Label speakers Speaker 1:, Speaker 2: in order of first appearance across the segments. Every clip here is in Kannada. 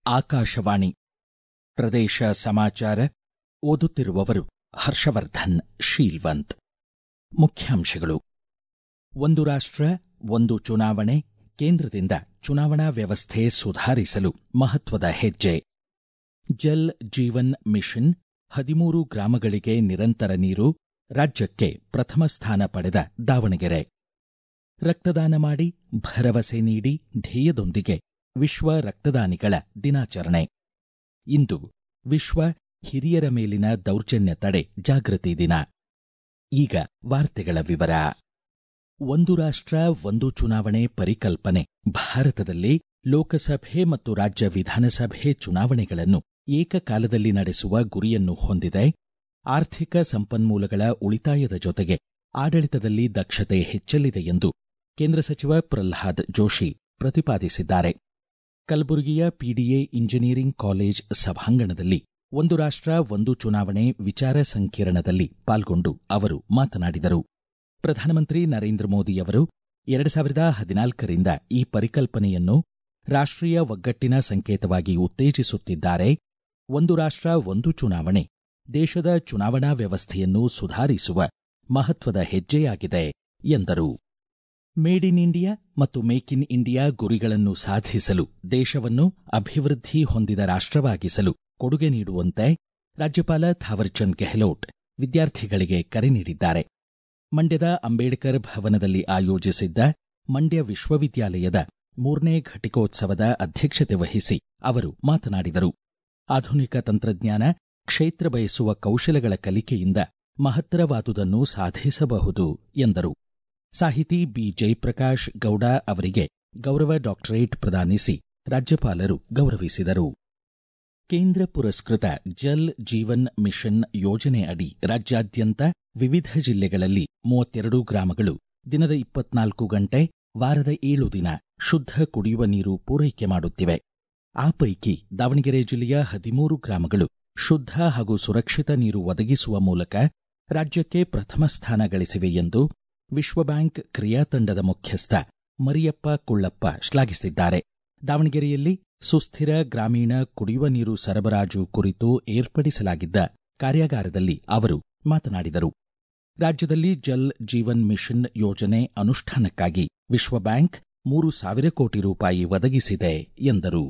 Speaker 1: ಆಕಾಶವಾಣಿ ಪ್ರದೇಶ ಸಮಾಚಾರ ಓದುತ್ತಿರುವವರು ಹರ್ಷವರ್ಧನ್ ಶೀಲ್ವಂತ್ ಮುಖ್ಯಾಂಶಗಳು ಒಂದು ರಾಷ್ಟ್ರ ಒಂದು ಚುನಾವಣೆ ಕೇಂದ್ರದಿಂದ ಚುನಾವಣಾ ವ್ಯವಸ್ಥೆ ಸುಧಾರಿಸಲು ಮಹತ್ವದ ಹೆಜ್ಜೆ ಜಲ್ ಜೀವನ್ ಮಿಷನ್ ಹದಿಮೂರು ಗ್ರಾಮಗಳಿಗೆ ನಿರಂತರ ನೀರು ರಾಜ್ಯಕ್ಕೆ ಪ್ರಥಮ ಸ್ಥಾನ ಪಡೆದ ದಾವಣಗೆರೆ ರಕ್ತದಾನ ಮಾಡಿ ಭರವಸೆ ನೀಡಿ ಧ್ಯೇಯದೊಂದಿಗೆ ವಿಶ್ವ ರಕ್ತದಾನಿಗಳ ದಿನಾಚರಣೆ ಇಂದು ವಿಶ್ವ ಹಿರಿಯರ ಮೇಲಿನ ದೌರ್ಜನ್ಯ ತಡೆ ಜಾಗೃತಿ ದಿನ ಈಗ ವಾರ್ತೆಗಳ ವಿವರ ಒಂದು ರಾಷ್ಟ್ರ ಒಂದು ಚುನಾವಣೆ ಪರಿಕಲ್ಪನೆ ಭಾರತದಲ್ಲಿ ಲೋಕಸಭೆ ಮತ್ತು ರಾಜ್ಯ ವಿಧಾನಸಭೆ ಚುನಾವಣೆಗಳನ್ನು ಏಕಕಾಲದಲ್ಲಿ ನಡೆಸುವ ಗುರಿಯನ್ನು ಹೊಂದಿದೆ ಆರ್ಥಿಕ ಸಂಪನ್ಮೂಲಗಳ ಉಳಿತಾಯದ ಜೊತೆಗೆ ಆಡಳಿತದಲ್ಲಿ ದಕ್ಷತೆ ಹೆಚ್ಚಲಿದೆ ಎಂದು ಕೇಂದ್ರ ಸಚಿವ ಪ್ರಲ್ಹಾದ್ ಜೋಶಿ ಪ್ರತಿಪಾದಿಸಿದ್ದಾರೆ ಕಲಬುರಗಿಯ ಪಿಡಿಎ ಇಂಜಿನಿಯರಿಂಗ್ ಕಾಲೇಜ್ ಸಭಾಂಗಣದಲ್ಲಿ ಒಂದು ರಾಷ್ಟ್ರ ಒಂದು ಚುನಾವಣೆ ವಿಚಾರ ಸಂಕಿರಣದಲ್ಲಿ ಪಾಲ್ಗೊಂಡು ಅವರು ಮಾತನಾಡಿದರು ಪ್ರಧಾನಮಂತ್ರಿ ನರೇಂದ್ರ ಮೋದಿಯವರು ಎರಡು ಸಾವಿರದ ಹದಿನಾಲ್ಕರಿಂದ ಈ ಪರಿಕಲ್ಪನೆಯನ್ನು ರಾಷ್ಟ್ರೀಯ ಒಗ್ಗಟ್ಟಿನ ಸಂಕೇತವಾಗಿ ಉತ್ತೇಜಿಸುತ್ತಿದ್ದಾರೆ ಒಂದು ರಾಷ್ಟ್ರ ಒಂದು ಚುನಾವಣೆ ದೇಶದ ಚುನಾವಣಾ ವ್ಯವಸ್ಥೆಯನ್ನು ಸುಧಾರಿಸುವ ಮಹತ್ವದ ಹೆಜ್ಜೆಯಾಗಿದೆ ಎಂದರು ಮೇಡ್ ಇನ್ ಇಂಡಿಯಾ ಮತ್ತು ಮೇಕ್ ಇನ್ ಇಂಡಿಯಾ ಗುರಿಗಳನ್ನು ಸಾಧಿಸಲು ದೇಶವನ್ನು ಅಭಿವೃದ್ಧಿ ಹೊಂದಿದ ರಾಷ್ಟ್ರವಾಗಿಸಲು ಕೊಡುಗೆ ನೀಡುವಂತೆ ರಾಜ್ಯಪಾಲ ಥಾವರ್ಚಂದ್ ಗೆಹ್ಲೋಟ್ ವಿದ್ಯಾರ್ಥಿಗಳಿಗೆ ಕರೆ ನೀಡಿದ್ದಾರೆ ಮಂಡ್ಯದ ಅಂಬೇಡ್ಕರ್ ಭವನದಲ್ಲಿ ಆಯೋಜಿಸಿದ್ದ ಮಂಡ್ಯ ವಿಶ್ವವಿದ್ಯಾಲಯದ ಮೂರನೇ ಘಟಿಕೋತ್ಸವದ ಅಧ್ಯಕ್ಷತೆ ವಹಿಸಿ ಅವರು ಮಾತನಾಡಿದರು ಆಧುನಿಕ ತಂತ್ರಜ್ಞಾನ ಕ್ಷೇತ್ರ ಬಯಸುವ ಕೌಶಲಗಳ ಕಲಿಕೆಯಿಂದ ಮಹತ್ತರವಾದುದನ್ನು ಸಾಧಿಸಬಹುದು ಎಂದರು ಸಾಹಿತಿ ಬಿ ಜಯಪ್ರಕಾಶ್ ಗೌಡ ಅವರಿಗೆ ಗೌರವ ಡಾಕ್ಟರೇಟ್ ಪ್ರದಾನಿಸಿ ರಾಜ್ಯಪಾಲರು ಗೌರವಿಸಿದರು ಕೇಂದ್ರ ಪುರಸ್ಕೃತ ಜಲ್ ಜೀವನ್ ಮಿಷನ್ ಯೋಜನೆ ಅಡಿ ರಾಜ್ಯಾದ್ಯಂತ ವಿವಿಧ ಜಿಲ್ಲೆಗಳಲ್ಲಿ ಮೂವತ್ತೆರಡು ಗ್ರಾಮಗಳು ದಿನದ ಇಪ್ಪತ್ನಾಲ್ಕು ಗಂಟೆ ವಾರದ ಏಳು ದಿನ ಶುದ್ಧ ಕುಡಿಯುವ ನೀರು ಪೂರೈಕೆ ಮಾಡುತ್ತಿವೆ ಆ ಪೈಕಿ ದಾವಣಗೆರೆ ಜಿಲ್ಲೆಯ ಹದಿಮೂರು ಗ್ರಾಮಗಳು ಶುದ್ಧ ಹಾಗೂ ಸುರಕ್ಷಿತ ನೀರು ಒದಗಿಸುವ ಮೂಲಕ ರಾಜ್ಯಕ್ಕೆ ಪ್ರಥಮ ಸ್ಥಾನ ಗಳಿಸಿವೆ ಎಂದು ವಿಶ್ವ ಬ್ಯಾಂಕ್ ಕ್ರಿಯಾ ತಂಡದ ಮುಖ್ಯಸ್ಥ ಮರಿಯಪ್ಪ ಕುಳ್ಳಪ್ಪ ಶ್ಲಾಘಿಸಿದ್ದಾರೆ ದಾವಣಗೆರೆಯಲ್ಲಿ ಸುಸ್ಥಿರ ಗ್ರಾಮೀಣ ಕುಡಿಯುವ ನೀರು ಸರಬರಾಜು ಕುರಿತು ಏರ್ಪಡಿಸಲಾಗಿದ್ದ ಕಾರ್ಯಾಗಾರದಲ್ಲಿ ಅವರು ಮಾತನಾಡಿದರು ರಾಜ್ಯದಲ್ಲಿ ಜಲ್ ಜೀವನ್ ಮಿಷನ್ ಯೋಜನೆ ಅನುಷ್ಠಾನಕ್ಕಾಗಿ ವಿಶ್ವ ಬ್ಯಾಂಕ್ ಮೂರು ಸಾವಿರ ಕೋಟಿ ರೂಪಾಯಿ ಒದಗಿಸಿದೆ ಎಂದರು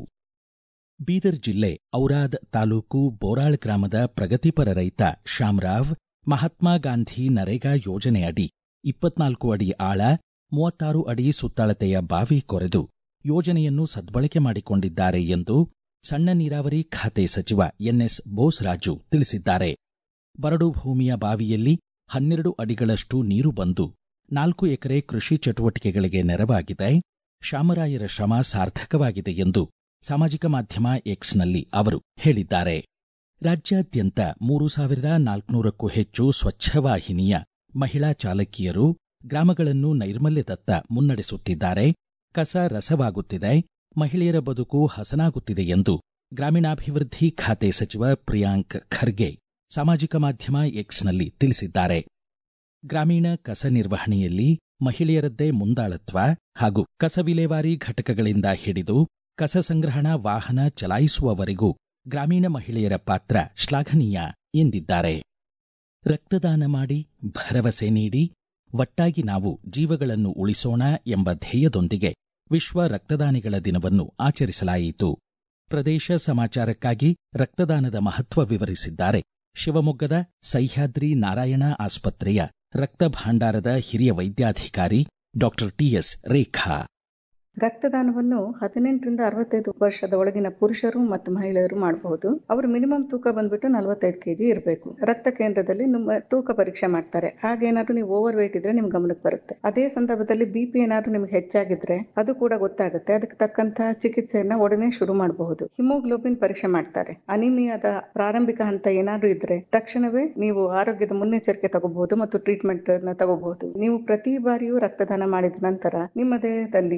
Speaker 1: ಬೀದರ್ ಜಿಲ್ಲೆ ಔರಾದ್ ತಾಲೂಕು ಬೋರಾಳ್ ಗ್ರಾಮದ ಪ್ರಗತಿಪರ ರೈತ ಶ್ಯಾಮರಾವ್ ಮಹಾತ್ಮ ಗಾಂಧಿ ನರೇಗಾ ಯೋಜನೆಯಡಿ ಇಪ್ಪತ್ನಾಲ್ಕು ಅಡಿ ಆಳ ಮೂವತ್ತಾರು ಅಡಿ ಸುತ್ತಳತೆಯ ಬಾವಿ ಕೊರೆದು ಯೋಜನೆಯನ್ನು ಸದ್ಬಳಕೆ ಮಾಡಿಕೊಂಡಿದ್ದಾರೆ ಎಂದು ಸಣ್ಣ ನೀರಾವರಿ ಖಾತೆ ಸಚಿವ ಎನ್ಎಸ್ ಬೋಸ್ರಾಜು ತಿಳಿಸಿದ್ದಾರೆ ಬರಡು ಭೂಮಿಯ ಬಾವಿಯಲ್ಲಿ ಹನ್ನೆರಡು ಅಡಿಗಳಷ್ಟು ನೀರು ಬಂದು ನಾಲ್ಕು ಎಕರೆ ಕೃಷಿ ಚಟುವಟಿಕೆಗಳಿಗೆ ನೆರವಾಗಿದೆ ಶ್ಯಾಮರಾಯರ ಶ್ರಮ ಸಾರ್ಥಕವಾಗಿದೆ ಎಂದು ಸಾಮಾಜಿಕ ಮಾಧ್ಯಮ ಎಕ್ಸ್ನಲ್ಲಿ ಅವರು ಹೇಳಿದ್ದಾರೆ ರಾಜ್ಯಾದ್ಯಂತ ಮೂರು ಸಾವಿರದ ನಾಲ್ಕುನೂರಕ್ಕೂ ಹೆಚ್ಚು ಸ್ವಚ್ಛವಾಹಿನಿಯ ಮಹಿಳಾ ಚಾಲಕಿಯರು ಗ್ರಾಮಗಳನ್ನು ನೈರ್ಮಲ್ಯದತ್ತ ಮುನ್ನಡೆಸುತ್ತಿದ್ದಾರೆ ಕಸ ರಸವಾಗುತ್ತಿದೆ ಮಹಿಳೆಯರ ಬದುಕು ಹಸನಾಗುತ್ತಿದೆ ಎಂದು ಗ್ರಾಮೀಣಾಭಿವೃದ್ಧಿ ಖಾತೆ ಸಚಿವ ಪ್ರಿಯಾಂಕ್ ಖರ್ಗೆ ಸಾಮಾಜಿಕ ಮಾಧ್ಯಮ ಎಕ್ಸ್ನಲ್ಲಿ ತಿಳಿಸಿದ್ದಾರೆ ಗ್ರಾಮೀಣ ಕಸ ನಿರ್ವಹಣೆಯಲ್ಲಿ ಮಹಿಳೆಯರದ್ದೇ ಮುಂದಾಳತ್ವ ಹಾಗೂ ಕಸ ವಿಲೇವಾರಿ ಘಟಕಗಳಿಂದ ಹಿಡಿದು ಕಸ ಸಂಗ್ರಹಣಾ ವಾಹನ ಚಲಾಯಿಸುವವರೆಗೂ ಗ್ರಾಮೀಣ ಮಹಿಳೆಯರ ಪಾತ್ರ ಶ್ಲಾಘನೀಯ ಎಂದಿದ್ದಾರೆ ರಕ್ತದಾನ ಮಾಡಿ ಭರವಸೆ ನೀಡಿ ಒಟ್ಟಾಗಿ ನಾವು ಜೀವಗಳನ್ನು ಉಳಿಸೋಣ ಎಂಬ ಧ್ಯೇಯದೊಂದಿಗೆ ವಿಶ್ವ ರಕ್ತದಾನಿಗಳ ದಿನವನ್ನು ಆಚರಿಸಲಾಯಿತು ಪ್ರದೇಶ ಸಮಾಚಾರಕ್ಕಾಗಿ ರಕ್ತದಾನದ ಮಹತ್ವ ವಿವರಿಸಿದ್ದಾರೆ ಶಿವಮೊಗ್ಗದ ಸಹ್ಯಾದ್ರಿ ನಾರಾಯಣ ಆಸ್ಪತ್ರೆಯ ರಕ್ತ ಭಾಂಡಾರದ ಹಿರಿಯ ವೈದ್ಯಾಧಿಕಾರಿ ಡಾಕ್ಟರ್ ಟಿಎಸ್ ರೇಖಾ
Speaker 2: ರಕ್ತದಾನವನ್ನು ಹದಿನೆಂಟರಿಂದ ಅರವತ್ತೈದು ವರ್ಷದ ಒಳಗಿನ ಪುರುಷರು ಮತ್ತು ಮಹಿಳೆಯರು ಮಾಡಬಹುದು ಅವರು ಮಿನಿಮಮ್ ತೂಕ ಬಂದ್ಬಿಟ್ಟು ನಲವತ್ತೈದು ಕೆಜಿ ಇರಬೇಕು ರಕ್ತ ಕೇಂದ್ರದಲ್ಲಿ ನಿಮ್ಮ ತೂಕ ಪರೀಕ್ಷೆ ಮಾಡ್ತಾರೆ ಹಾಗೇನಾದ್ರೂ ನೀವು ಓವರ್ ವೇಟ್ ಇದ್ರೆ ನಿಮ್ ಗಮನಕ್ಕೆ ಬರುತ್ತೆ ಅದೇ ಸಂದರ್ಭದಲ್ಲಿ ಬಿ ಪಿ ಏನಾದ್ರೂ ನಿಮ್ಗೆ ಹೆಚ್ಚಾಗಿದ್ರೆ ಅದು ಕೂಡ ಗೊತ್ತಾಗುತ್ತೆ ಅದಕ್ಕೆ ತಕ್ಕಂತ ಚಿಕಿತ್ಸೆಯನ್ನ ಒಡನೆ ಶುರು ಮಾಡಬಹುದು ಹಿಮೋಗ್ಲೋಬಿನ್ ಪರೀಕ್ಷೆ ಮಾಡ್ತಾರೆ ಅನಿಮಿಯಾದ ಪ್ರಾರಂಭಿಕ ಹಂತ ಏನಾದ್ರೂ ಇದ್ರೆ ತಕ್ಷಣವೇ ನೀವು ಆರೋಗ್ಯದ ಮುನ್ನೆಚ್ಚರಿಕೆ ತಗೋಬಹುದು ಮತ್ತು ಟ್ರೀಟ್ಮೆಂಟ್ ನ ತಗೋಬಹುದು ನೀವು ಪ್ರತಿ ಬಾರಿಯೂ ರಕ್ತದಾನ ಮಾಡಿದ ನಂತರ ನಿಮ್ಮ ದೇಹದಲ್ಲಿ ರಕ್ತ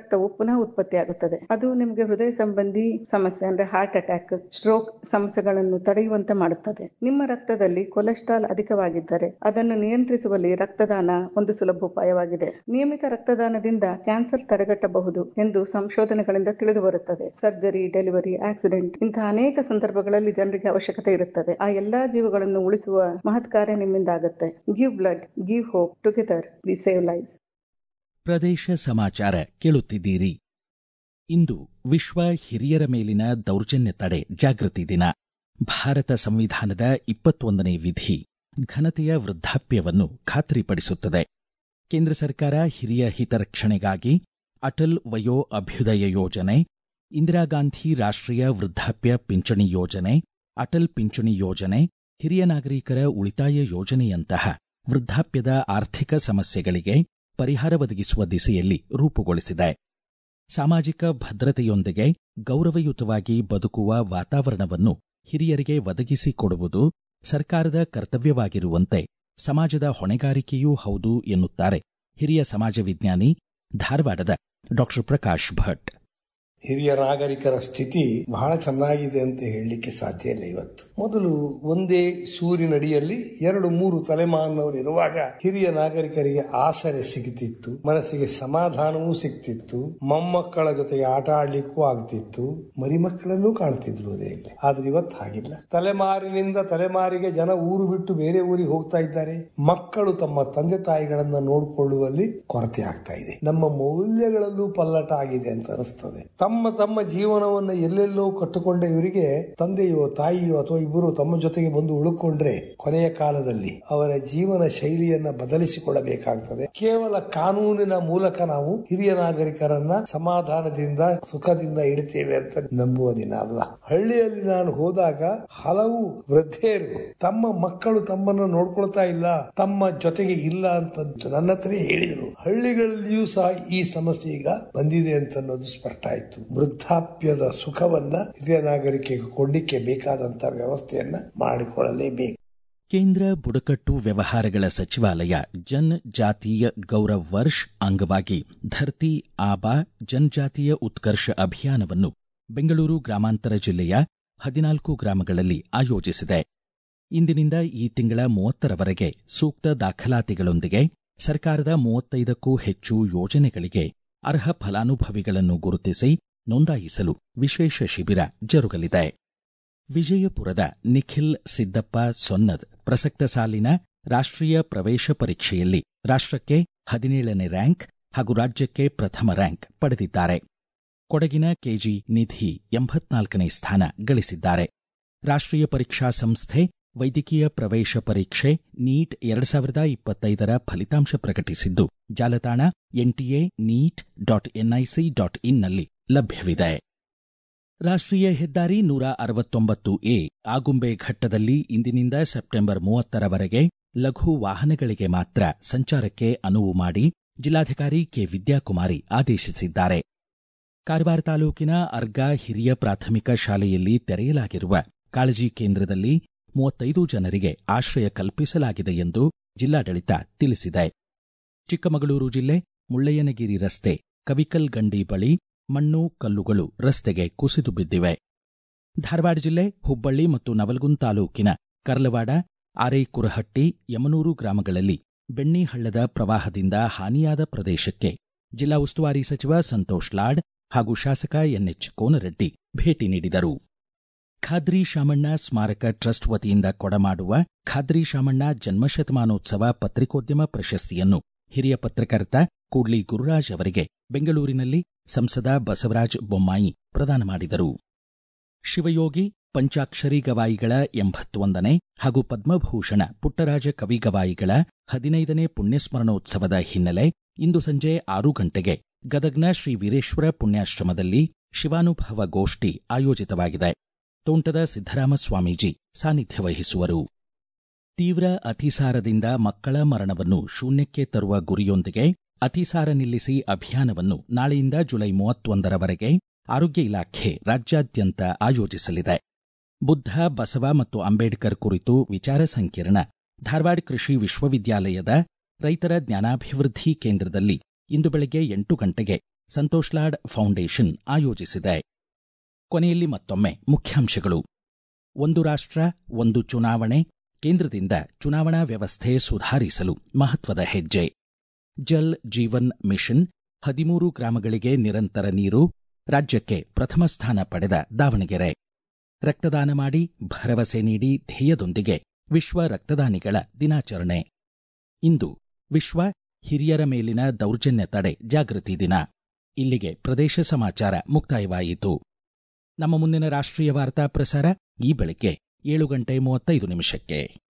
Speaker 2: ರಕ್ತವು ಪುನಃ ಉತ್ಪತ್ತಿಯಾಗುತ್ತದೆ ಅದು ನಿಮಗೆ ಹೃದಯ ಸಂಬಂಧಿ ಸಮಸ್ಯೆ ಅಂದ್ರೆ ಹಾರ್ಟ್ ಅಟ್ಯಾಕ್ ಸ್ಟ್ರೋಕ್ ಸಮಸ್ಯೆಗಳನ್ನು ತಡೆಯುವಂತೆ ಮಾಡುತ್ತದೆ ನಿಮ್ಮ ರಕ್ತದಲ್ಲಿ ಕೊಲೆಸ್ಟ್ರಾಲ್ ಅಧಿಕವಾಗಿದ್ದರೆ ಅದನ್ನು ನಿಯಂತ್ರಿಸುವಲ್ಲಿ ರಕ್ತದಾನ ಒಂದು ಸುಲಭ ಉಪಾಯವಾಗಿದೆ ನಿಯಮಿತ ರಕ್ತದಾನದಿಂದ ಕ್ಯಾನ್ಸರ್ ತಡೆಗಟ್ಟಬಹುದು ಎಂದು ಸಂಶೋಧನೆಗಳಿಂದ ತಿಳಿದು ಬರುತ್ತದೆ ಸರ್ಜರಿ ಡೆಲಿವರಿ ಆಕ್ಸಿಡೆಂಟ್ ಇಂತಹ ಅನೇಕ ಸಂದರ್ಭಗಳಲ್ಲಿ ಜನರಿಗೆ ಅವಶ್ಯಕತೆ ಇರುತ್ತದೆ ಆ ಎಲ್ಲಾ ಜೀವಗಳನ್ನು ಉಳಿಸುವ ಮಹತ್ ಕಾರ್ಯ ನಿಮ್ಮಿಂದ ಆಗುತ್ತೆ give blood give hope together we save life
Speaker 1: ಪ್ರದೇಶ ಸಮಾಚಾರ ಕೇಳುತ್ತಿದ್ದೀರಿ ಇಂದು ವಿಶ್ವ ಹಿರಿಯರ ಮೇಲಿನ ದೌರ್ಜನ್ಯ ತಡೆ ಜಾಗೃತಿ ದಿನ ಭಾರತ ಸಂವಿಧಾನದ ಇಪ್ಪತ್ತೊಂದನೇ ವಿಧಿ ಘನತೆಯ ವೃದ್ಧಾಪ್ಯವನ್ನು ಖಾತ್ರಿಪಡಿಸುತ್ತದೆ ಕೇಂದ್ರ ಸರ್ಕಾರ ಹಿರಿಯ ಹಿತರಕ್ಷಣೆಗಾಗಿ ಅಟಲ್ ವಯೋ ಅಭ್ಯುದಯ ಯೋಜನೆ ಇಂದಿರಾ ಗಾಂಧಿ ರಾಷ್ಟ್ರೀಯ ವೃದ್ಧಾಪ್ಯ ಪಿಂಚಣಿ ಯೋಜನೆ ಅಟಲ್ ಪಿಂಚಣಿ ಯೋಜನೆ ಹಿರಿಯ ನಾಗರಿಕರ ಉಳಿತಾಯ ಯೋಜನೆಯಂತಹ ವೃದ್ಧಾಪ್ಯದ ಆರ್ಥಿಕ ಸಮಸ್ಯೆಗಳಿಗೆ ಪರಿಹಾರ ಒದಗಿಸುವ ದಿಸೆಯಲ್ಲಿ ರೂಪುಗೊಳಿಸಿದೆ ಸಾಮಾಜಿಕ ಭದ್ರತೆಯೊಂದಿಗೆ ಗೌರವಯುತವಾಗಿ ಬದುಕುವ ವಾತಾವರಣವನ್ನು ಹಿರಿಯರಿಗೆ ಒದಗಿಸಿಕೊಡುವುದು ಸರ್ಕಾರದ ಕರ್ತವ್ಯವಾಗಿರುವಂತೆ ಸಮಾಜದ ಹೊಣೆಗಾರಿಕೆಯೂ ಹೌದು ಎನ್ನುತ್ತಾರೆ ಹಿರಿಯ ಸಮಾಜ ವಿಜ್ಞಾನಿ ಧಾರವಾಡದ ಡಾಕ್ಟರ್ ಪ್ರಕಾಶ್ ಭಟ್
Speaker 3: ಹಿರಿಯ ನಾಗರಿಕರ ಸ್ಥಿತಿ ಬಹಳ ಚೆನ್ನಾಗಿದೆ ಅಂತ ಹೇಳಲಿಕ್ಕೆ ಸಾಧ್ಯ ಇಲ್ಲ ಇವತ್ತು ಮೊದಲು ಒಂದೇ ಸೂರಿನಡಿಯಲ್ಲಿ ಎರಡು ಮೂರು ತಲೆಮಾರಿನವರು ಇರುವಾಗ ಹಿರಿಯ ನಾಗರಿಕರಿಗೆ ಆಸರೆ ಸಿಗುತ್ತಿತ್ತು ಮನಸ್ಸಿಗೆ ಸಮಾಧಾನವೂ ಸಿಗ್ತಿತ್ತು ಮೊಮ್ಮಕ್ಕಳ ಜೊತೆಗೆ ಆಟ ಆಡ್ಲಿಕ್ಕೂ ಆಗ್ತಿತ್ತು ಮರಿಮಕ್ಕಳಲ್ಲೂ ಕಾಣ್ತಿದ್ರು ಅದೇ ಇಲ್ಲ ಆದ್ರೆ ಇವತ್ತು ಹಾಗಿಲ್ಲ ತಲೆಮಾರಿನಿಂದ ತಲೆಮಾರಿಗೆ ಜನ ಊರು ಬಿಟ್ಟು ಬೇರೆ ಊರಿಗೆ ಹೋಗ್ತಾ ಇದ್ದಾರೆ ಮಕ್ಕಳು ತಮ್ಮ ತಂದೆ ತಾಯಿಗಳನ್ನ ನೋಡಿಕೊಳ್ಳುವಲ್ಲಿ ಕೊರತೆ ಆಗ್ತಾ ಇದೆ ನಮ್ಮ ಮೌಲ್ಯಗಳಲ್ಲೂ ಪಲ್ಲಟ ಆಗಿದೆ ಅಂತ ಅನಿಸ್ತದೆ ತಮ್ಮ ತಮ್ಮ ಜೀವನವನ್ನು ಎಲ್ಲೆಲ್ಲೋ ಕಟ್ಟುಕೊಂಡ ಇವರಿಗೆ ತಂದೆಯೋ ತಾಯಿಯೋ ಅಥವಾ ಇಬ್ಬರು ತಮ್ಮ ಜೊತೆಗೆ ಬಂದು ಉಳುಕೊಂಡ್ರೆ ಕೊನೆಯ ಕಾಲದಲ್ಲಿ ಅವರ ಜೀವನ ಶೈಲಿಯನ್ನ ಬದಲಿಸಿಕೊಳ್ಳಬೇಕಾಗ್ತದೆ ಕೇವಲ ಕಾನೂನಿನ ಮೂಲಕ ನಾವು ಹಿರಿಯ ನಾಗರಿಕರನ್ನ ಸಮಾಧಾನದಿಂದ ಸುಖದಿಂದ ಇಡ್ತೇವೆ ಅಂತ ನಂಬುವ ದಿನ ಅಲ್ಲ ಹಳ್ಳಿಯಲ್ಲಿ ನಾನು ಹೋದಾಗ ಹಲವು ವೃದ್ಧೆಯರು ತಮ್ಮ ಮಕ್ಕಳು ತಮ್ಮನ್ನು ನೋಡ್ಕೊಳ್ತಾ ಇಲ್ಲ ತಮ್ಮ ಜೊತೆಗೆ ಇಲ್ಲ ಅಂತ ನನ್ನ ಹತ್ರನೇ ಹೇಳಿದರು ಹಳ್ಳಿಗಳಲ್ಲಿಯೂ ಸಹ ಈ ಸಮಸ್ಯೆ ಈಗ ಬಂದಿದೆ ಅಂತ ಅನ್ನೋದು ಸ್ಪಷ್ಟ ಆಯ್ತು ವೃದ್ಧಾಪ್ಯದ ಸುಖವನ್ನ ಹಿರಿಯ ನಾಗರಿಕೆಗೆ ಕೊಡ್ಲಿಕ್ಕೆ ಬೇಕಾದಂತ ವ್ಯವಸ್ಥೆಯನ್ನ ಮಾಡಿಕೊಳ್ಳಲೇಬೇಕು
Speaker 1: ಕೇಂದ್ರ ಬುಡಕಟ್ಟು ವ್ಯವಹಾರಗಳ ಸಚಿವಾಲಯ ಜನ್ ಜಾತೀಯ ಗೌರವ್ ವರ್ಷ್ ಅಂಗವಾಗಿ ಧರ್ತಿ ಆಬಾ ಜನಜಾತೀಯ ಉತ್ಕರ್ಷ ಅಭಿಯಾನವನ್ನು ಬೆಂಗಳೂರು ಗ್ರಾಮಾಂತರ ಜಿಲ್ಲೆಯ ಹದಿನಾಲ್ಕು ಗ್ರಾಮಗಳಲ್ಲಿ ಆಯೋಜಿಸಿದೆ ಇಂದಿನಿಂದ ಈ ತಿಂಗಳ ಮೂವತ್ತರವರೆಗೆ ಸೂಕ್ತ ದಾಖಲಾತಿಗಳೊಂದಿಗೆ ಸರ್ಕಾರದ ಮೂವತ್ತೈದಕ್ಕೂ ಹೆಚ್ಚು ಯೋಜನೆಗಳಿಗೆ ಅರ್ಹ ಫಲಾನುಭವಿಗಳನ್ನು ಗುರುತಿಸಿ ನೋಂದಾಯಿಸಲು ವಿಶೇಷ ಶಿಬಿರ ಜರುಗಲಿದೆ ವಿಜಯಪುರದ ನಿಖಿಲ್ ಸಿದ್ದಪ್ಪ ಸೊನ್ನದ್ ಪ್ರಸಕ್ತ ಸಾಲಿನ ರಾಷ್ಟ್ರೀಯ ಪ್ರವೇಶ ಪರೀಕ್ಷೆಯಲ್ಲಿ ರಾಷ್ಟ್ರಕ್ಕೆ ಹದಿನೇಳನೇ ರ್ಯಾಂಕ್ ಹಾಗೂ ರಾಜ್ಯಕ್ಕೆ ಪ್ರಥಮ ರ್ಯಾಂಕ್ ಪಡೆದಿದ್ದಾರೆ ಕೊಡಗಿನ ಕೆಜಿ ನಿಧಿ ಎಂಬತ್ನಾಲ್ಕನೇ ಸ್ಥಾನ ಗಳಿಸಿದ್ದಾರೆ ರಾಷ್ಟ್ರೀಯ ಪರೀಕ್ಷಾ ಸಂಸ್ಥೆ ವೈದ್ಯಕೀಯ ಪ್ರವೇಶ ಪರೀಕ್ಷೆ ನೀಟ್ ಎರಡು ಸಾವಿರದ ಇಪ್ಪತ್ತೈದರ ಫಲಿತಾಂಶ ಪ್ರಕಟಿಸಿದ್ದು ಜಾಲತಾಣ NTA NEET dot NIC dot ಇನ್ನಲ್ಲಿ ಲಭ್ಯವಿದೆ ರಾಷ್ಟ್ರೀಯ ಹೆದ್ದಾರಿ ನೂರ ಅರವತ್ತೊಂಬತ್ತು ಎ ಆಗುಂಬೆ ಘಟ್ಟದಲ್ಲಿ ಇಂದಿನಿಂದ ಸೆಪ್ಟೆಂಬರ್ ಮೂವತ್ತರವರೆಗೆ ಲಘು ವಾಹನಗಳಿಗೆ ಮಾತ್ರ ಸಂಚಾರಕ್ಕೆ ಅನುವು ಮಾಡಿ ಜಿಲ್ಲಾಧಿಕಾರಿ ಕೆ ವಿದ್ಯಾಕುಮಾರಿ ಆದೇಶಿಸಿದ್ದಾರೆ ಕಾರವಾರ ತಾಲೂಕಿನ ಅರ್ಗಾ ಹಿರಿಯ ಪ್ರಾಥಮಿಕ ಶಾಲೆಯಲ್ಲಿ ತೆರೆಯಲಾಗಿರುವ ಕಾಳಜಿ ಕೇಂದ್ರದಲ್ಲಿ ಮೂವತ್ತೈದು ಜನರಿಗೆ ಆಶ್ರಯ ಕಲ್ಪಿಸಲಾಗಿದೆ ಎಂದು ಜಿಲ್ಲಾಡಳಿತ ತಿಳಿಸಿದೆ ಚಿಕ್ಕಮಗಳೂರು ಜಿಲ್ಲೆ ಮುಳ್ಳಯ್ಯನಗಿರಿ ರಸ್ತೆ ಕವಿಕಲ್ ಗಂಡಿ ಬಳಿ ಮಣ್ಣು ಕಲ್ಲುಗಳು ರಸ್ತೆಗೆ ಕುಸಿದು ಬಿದ್ದಿವೆ ಧಾರವಾಡ ಜಿಲ್ಲೆ ಹುಬ್ಬಳ್ಳಿ ಮತ್ತು ನವಲಗುಂದ ತಾಲೂಕಿನ ಕರ್ಲವಾಡ ಆರೈಕುರಹಟ್ಟಿ ಯಮನೂರು ಗ್ರಾಮಗಳಲ್ಲಿ ಬೆಣ್ಣಿಹಳ್ಳದ ಪ್ರವಾಹದಿಂದ ಹಾನಿಯಾದ ಪ್ರದೇಶಕ್ಕೆ ಜಿಲ್ಲಾ ಉಸ್ತುವಾರಿ ಸಚಿವ ಸಂತೋಷ್ ಲಾಡ್ ಹಾಗೂ ಶಾಸಕ ಎನ್ಎಚ್ ಕೋನರೆಡ್ಡಿ ಭೇಟಿ ನೀಡಿದರು ಖಾದ್ರಿ ಶಾಮಣ್ಣ ಸ್ಮಾರಕ ಟ್ರಸ್ಟ್ ವತಿಯಿಂದ ಕೊಡಮಾಡುವ ಖಾದ್ರಿ ಶಾಮಣ್ಣ ಜನ್ಮಶತಮಾನೋತ್ಸವ ಪತ್ರಿಕೋದ್ಯಮ ಪ್ರಶಸ್ತಿಯನ್ನು ಹಿರಿಯ ಪತ್ರಕರ್ತ ಕೂಡ್ಲಿ ಗುರುರಾಜ್ ಅವರಿಗೆ ಬೆಂಗಳೂರಿನಲ್ಲಿ ಸಂಸದ ಬಸವರಾಜ ಬೊಮ್ಮಾಯಿ ಪ್ರದಾನ ಮಾಡಿದರು ಶಿವಯೋಗಿ ಪಂಚಾಕ್ಷರಿ ಗವಾಯಿಗಳ ಎಂಬತ್ತೊಂದನೇ ಹಾಗೂ ಪದ್ಮಭೂಷಣ ಪುಟ್ಟರಾಜ ಕವಿ ಗವಾಯಿಗಳ ಹದಿನೈದನೇ ಪುಣ್ಯಸ್ಮರಣೋತ್ಸವದ ಹಿನ್ನೆಲೆ ಇಂದು ಸಂಜೆ ಆರು ಗಂಟೆಗೆ ಗದಗ್ನ ಶ್ರೀ ವೀರೇಶ್ವರ ಪುಣ್ಯಾಶ್ರಮದಲ್ಲಿ ಶಿವಾನುಭವ ಗೋಷ್ಠಿ ಆಯೋಜಿತವಾಗಿದೆ ತೋಂಟದ ಸಿದ್ದರಾಮ ಸ್ವಾಮೀಜಿ ಸಾನ್ನಿಧ್ಯ ವಹಿಸುವರು ತೀವ್ರ ಅತಿಸಾರದಿಂದ ಮಕ್ಕಳ ಮರಣವನ್ನು ಶೂನ್ಯಕ್ಕೆ ತರುವ ಗುರಿಯೊಂದಿಗೆ ಅತಿಸಾರ ನಿಲ್ಲಿಸಿ ಅಭಿಯಾನವನ್ನು ನಾಳೆಯಿಂದ ಜುಲೈ ಮೂವತ್ತೊಂದರವರೆಗೆ ಆರೋಗ್ಯ ಇಲಾಖೆ ರಾಜ್ಯಾದ್ಯಂತ ಆಯೋಜಿಸಲಿದೆ ಬುದ್ಧ ಬಸವ ಮತ್ತು ಅಂಬೇಡ್ಕರ್ ಕುರಿತು ವಿಚಾರ ಸಂಕಿರಣ ಧಾರವಾಡ ಕೃಷಿ ವಿಶ್ವವಿದ್ಯಾಲಯದ ರೈತರ ಜ್ಞಾನಾಭಿವೃದ್ಧಿ ಕೇಂದ್ರದಲ್ಲಿ ಇಂದು ಬೆಳಗ್ಗೆ ಎಂಟು ಗಂಟೆಗೆ ಸಂತೋಷ್ ಲಾಡ್ ಫೌಂಡೇಶನ್ ಆಯೋಜಿಸಿದೆ ಕೊನೆಯಲ್ಲಿ ಮತ್ತೊಮ್ಮೆ ಮುಖ್ಯಾಂಶಗಳು ಒಂದು ರಾಷ್ಟ್ರ ಒಂದು ಚುನಾವಣೆ ಕೇಂದ್ರದಿಂದ ಚುನಾವಣಾ ವ್ಯವಸ್ಥೆ ಸುಧಾರಿಸಲು ಮಹತ್ವದ ಹೆಜ್ಜೆ ಜಲ್ ಜೀವನ್ ಮಿಷನ್ ಹದಿಮೂರು ಗ್ರಾಮಗಳಿಗೆ ನಿರಂತರ ನೀರು ರಾಜ್ಯಕ್ಕೆ ಪ್ರಥಮ ಸ್ಥಾನ ಪಡೆದ ದಾವಣಗೆರೆ ರಕ್ತದಾನ ಮಾಡಿ ಭರವಸೆ ನೀಡಿ ಧ್ಯೇಯದೊಂದಿಗೆ ವಿಶ್ವ ರಕ್ತದಾನಿಗಳ ದಿನಾಚರಣೆ ಇಂದು ವಿಶ್ವ ಹಿರಿಯರ ಮೇಲಿನ ದೌರ್ಜನ್ಯ ತಡೆ ಜಾಗೃತಿ ದಿನ ಇಲ್ಲಿಗೆ ಪ್ರದೇಶ ಸಮಾಚಾರ ಮುಕ್ತಾಯವಾಯಿತು ನಮ್ಮ ಮುಂದಿನ ರಾಷ್ಟ್ರೀಯ ವಾರ್ತಾ ಪ್ರಸಾರ ಈ ಬೆಳಗ್ಗೆ ಏಳು ಗಂಟೆ ಮೂವತ್ತೈದು ನಿಮಿಷಕ್ಕೆ